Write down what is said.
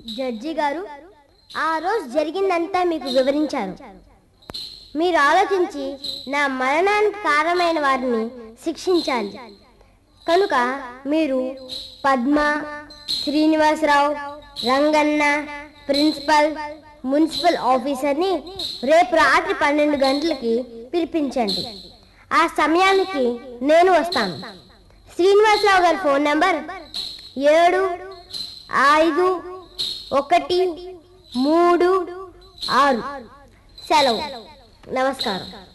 judge గారు ఆ రోజు జరిగిందంతా మీకు వివరించారు మీరు ఆలోచించి నా మరణానికి కారణమైన వారిని శిక్షించాలి కనుక మీరు పద్మ శ్రీనివాసరావు రంగన్న ప్రిన్సిపల్ మున్సిపల్ ఆఫీసర్ని రేపు రాత్రి పన్నెండు గంటలకి పిలిపించండి ఆ సమయానికి నేను వస్తాను శ్రీనివాసరావు గారి ఫోన్ నెంబర్ ఏడు ఐదు ఒకటి మూడు ఆరు సెలవు నమస్కారం